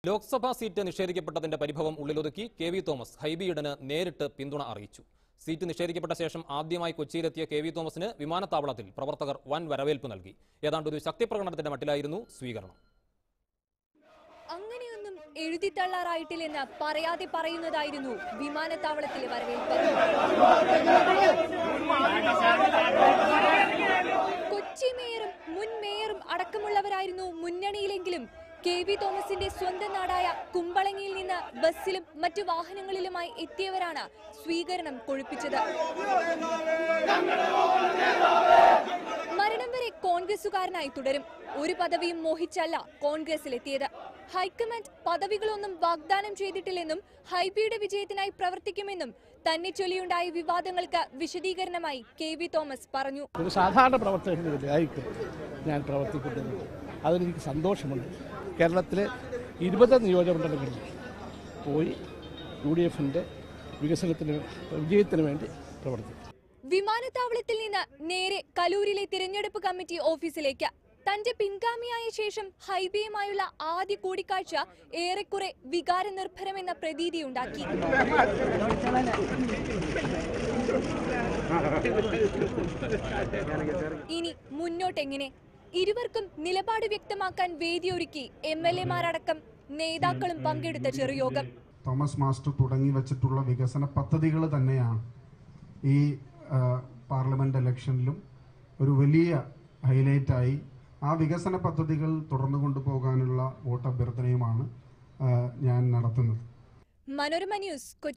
Lok Sabha seat നിഷേധിക്കപ്പെട്ടതിന്റെ പരിഭവം ഉള്ളിലൊതുക്കി K V Thomas ഹൈബിയിടന് നേരിട്ട് പിന്തുണ അറിയിച്ചു സീറ്റ് നിഷേധിക്കപ്പെട്ട ശേഷം ആദ്യമായി കൊച്ചിയിലെത്തിയ കെ വി തോമസിന് വിമാനത്താവളത്തിൽ പ്രവർത്തകർ വൻ വരവേൽപ്പ് നൽകി ഏതാണ്ട് ഒരു ശക്തിപ്രകടനത്തിന്റെ മട്ടിലായിരുന്നു സ്വീകരണം അങ്ങനെയൊന്നും എഴുതിത്തള്ളാറായിട്ടില്ലെന്ന് പറയാതെ പറയുന്നതായിരുന്നു വിമാനത്താവളത്തിലെ വരവേൽപ്പ് കൊച്ചി മേയറും മുൻ മേയറും അടക്കമുള്ളവരായിരുന്നു മുന്നണിയിലെങ്കിലും കെ വി തോമസിന്റെ സ്വന്തം നാടായ കുമ്പളങ്ങിയിൽ നിന്ന് ബസ്സിലും മറ്റു വാഹനങ്ങളിലുമായി എത്തിയവരാണ് സ്വീകരണം കൊഴുപ്പിച്ചത് മരണം വരെ കോൺഗ്രസുകാരനായി തുടരും ഒരു പദവിയും മോഹിച്ചല്ല കോൺഗ്രസിലെത്തിയത് ഹൈക്കമാൻഡ് പദവികളൊന്നും വാഗ്ദാനം ചെയ്തിട്ടില്ലെന്നും ഹൈബിയുടെ വിജയത്തിനായി പ്രവർത്തിക്കുമെന്നും തന്നെ ചൊല്ലിയുണ്ടായ വിവാദങ്ങൾക്ക് വിശദീകരണമായി കെ വി തോമസ് പറഞ്ഞു ഒരു സാധാരണ പ്രവർത്തകനായിട്ട് ഞാൻ പ്രവർത്തിക്കുന്നത് അതിലെനിക്ക് സന്തോഷമുണ്ട് കേരളത്തിലെ ഇരുപത് നിയോജകമണ്ഡലങ്ങളിൽ പോയി യു ഡി എഫിൻ്റെ വികസനത്തിന് വിജയത്തിന് വേണ്ടി പ്രവർത്തിക്കും വിമാനത്താവളത്തിൽ നിന്ന് നേരെ കലൂരിലെ തിരഞ്ഞെടുപ്പ് കമ്മിറ്റി ഓഫീസിലേക്ക് തന്റെ പിൻഗാമിയായ ശേഷം ഹൈബിയുമായുള്ള ആദ്യ കൂടിക്കാഴ്ച ഏറെക്കുറെ വികാരനിർഭരമെന്ന പ്രതീതിയുണ്ടാക്കി ഇനി മുന്നോട്ടെങ്ങനെ ഇരുവർക്കും നിലപാട് വ്യക്തമാക്കാൻ വേദിയൊരുക്കി എം എൽ എമാരടക്കം നേതാക്കളും പങ്കെടുത്ത ചെറുയോഗം തോമസ് മാസ്റ്റർ തുടങ്ങി വച്ചിട്ടുള്ള വികസന പദ്ധതികൾ തന്നെയാണ് ഈ ആ, പാർലമെന്റ് ഇലക്ഷനിലും ഒരു വലിയ ഹൈലൈറ്റായി ആ വികസന പദ്ധതികൾ തുടർന്നു കൊണ്ടുപോകാനുള്ള വോട്ട് അഭ്യർത്ഥനയുമാണ് ആ, ഞാൻ നടത്തുന്നത് മനോരമ ന്യൂസ് കൊച്ചി